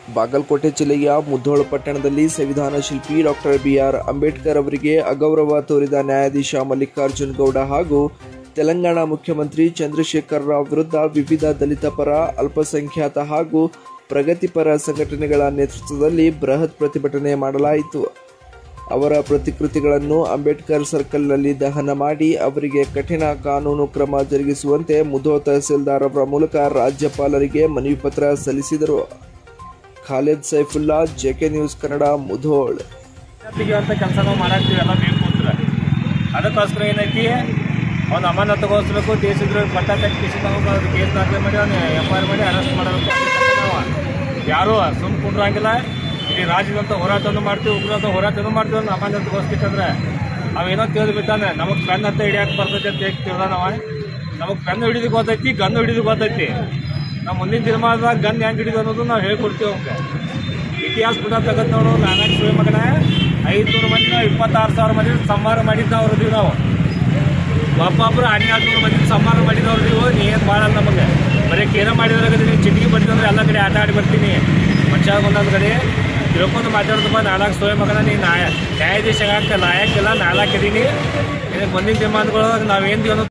ಬಾಗಲಕೋಟೆ ಜಿಲ್ಲೆಯ ಮುಧೋಳ ಪಟ್ಟಣದಲ್ಲಿ ಸಂವಿಧಾನ ಶಿಲ್ಪಿ ಡಾಕ್ಟರ್ ಬಿಆರ್ ಅಂಬೇಡ್ಕರ್ ಅವರಿಗೆ ಅಗೌರವ ತೋರಿದ ನ್ಯಾಯಾಧೀಶ ಮಲ್ಲಿಕಾರ್ಜುನ್ ಗೌಡ ಹಾಗೂ ತೆಲಂಗಾಣ ಮುಖ್ಯಮಂತ್ರಿ ಚಂದ್ರಶೇಖರ್ ರಾವ್ ವಿರುದ್ಧ ವಿವಿಧ ದಲಿತ ಪರ ಅಲ್ಪಸಂಖ್ಯಾತ ಹಾಗೂ ಪ್ರಗತಿಪರ ಸಂಘಟನೆಗಳ ನೇತೃತ್ವದಲ್ಲಿ ಬೃಹತ್ ಪ್ರತಿಭಟನೆ ಮಾಡಲಾಯಿತು ಅವರ ಪ್ರತಿಕೃತಿಗಳನ್ನು ಅಂಬೇಡ್ಕರ್ ಸರ್ಕಲ್ನಲ್ಲಿ ದಹನ ಮಾಡಿ ಅವರಿಗೆ ಕಠಿಣ ಕಾನೂನು ಕ್ರಮ ಜರುಗಿಸುವಂತೆ ಮುಧೋ ತಹಸೀಲ್ದಾರ್ ಅವರ ಮೂಲಕ ರಾಜ್ಯಪಾಲರಿಗೆ ಮನವಿ ಪತ್ರ ಸಲ್ಲಿಸಿದರು ಖಾಲಿದ್ ಸೈಫುಲ್ಲಾ ಜೆಕೆ ನ್ಯೂಸ್ ಕನ್ನಡ ಮುಧೋಳ್ ತೆಗಿಯುವಂಥ ಕೆಲಸ ನಾವು ಮಾಡಾಕ್ತೀವಿ ಎಲ್ಲ ಬೇಕು ಅಂದ್ರೆ ಅದಕ್ಕೋಸ್ಕರ ಏನೈತಿ ಅವ್ನು ಅಮಾನತುಗೋಸ್ಬೇಕು ದೇಶದ್ರ ಪಟ್ಟ ಕಟ್ಟಿ ಕೇಸ್ ಅದು ಕೇಸ್ ದಾಖಲೆ ಮಾಡಿ ಅವ್ನು ಎಫ್ ಐ ಆರ್ ಮಾಡಿ ಅರೆಸ್ಟ್ ಮಾಡಬೇಕು ನಾವು ಯಾರೂ ಸುಮ್ ಕುಂಡ್ರಂಗಿಲ್ಲ ಇಡೀ ರಾಜ್ಯದಂತ ಹೋರಾಟವನ್ನು ಮಾಡ್ತೀವಿ ಉಗ್ರಂತ ಹೋರಾಟವನ್ನು ಮಾಡ್ತೀವಿ ಅವ್ನು ಅಮಾನತುಗೋಸ್ಬೇಕಂದ್ರೆ ಅವೇನೋ ತಿಳಿದು ಬಿಟ್ಟಾನೆ ನಮಗೆ ಪೆನ್ ಅಂತ ಹಿಡಿಯಕ್ಕೆ ಬರ್ತೈತಿ ಅಂತ ಹೇಳಿ ತಿಳಿದ ನಾವು ನಮಗೆ ಪೆನ್ ಹಿಡಿದು ಗೊತ್ತೈತಿ ಗನ್ ಹಿಡಿದು ಗೊತ್ತೈತಿ ನಾವು ಮುಂದಿನ ದಿನಮಾನದಾಗ ಗನ್ ಹೆಂಗೆ ಹಿಡಿದು ಅನ್ನೋದು ನಾವು ಹೇಳ್ಕೊಡ್ತೀವಿ ಅವ್ಗೆ ಇತಿಹಾಸ ಪುಟ ತೆಗೆದು ನೋಡು ನಾಲ್ಕು ಸುಳಿ ಮಗನ ಐದುನೂರು ಮಂದಿ ನಾವು ಇಪ್ಪತ್ತಾರು ಸಾವಿರ ಮಂದಿ ಸಂಹಾರ ಮಾಡಿದ್ದವ್ರು ಇದೀವಿ ನಾವು ಒಬ್ಬೊಬ್ರು ಹನ್ನೆರಡು ನೂರು ಮಂದಿ ಸಂಹಾರ ಮಾಡಿದವ್ರು ನೀವು ಏನು ಮಾಡಲ್ಲ ನಮಗೆ ಬರೀ ಕೇರ ಮಾಡಿದ್ರಾಗ ನೀವು ಚಿಟಿಕೆ ಬಡಿದಂದ್ರೆ ಎಲ್ಲ ಕಡೆ ಆಟ ಆಡಿ ಬರ್ತೀನಿ ಮನುಷ್ಯ ಒಂದೊಂದು ಕಡೆ ತಿಳ್ಕೊಂಡು ಮಾತಾಡೋದಪ್ಪ ನಾಲ್ಕು ಸೋಯ ಮಗನ ನೀ ನ್ಯಾಯ ನ್ಯಾಯಾಧೀಶ ಆಗ್ತಾ ಲಾಯಕ್ಕಿಲ್ಲ ನಾಲ್ಕು ಇದೀನಿ ಇದಕ್ಕೆ ಮುಂದಿನ ದಿನಮಾನಗಳು ನಾವೇನು ಅನ್ನೋದು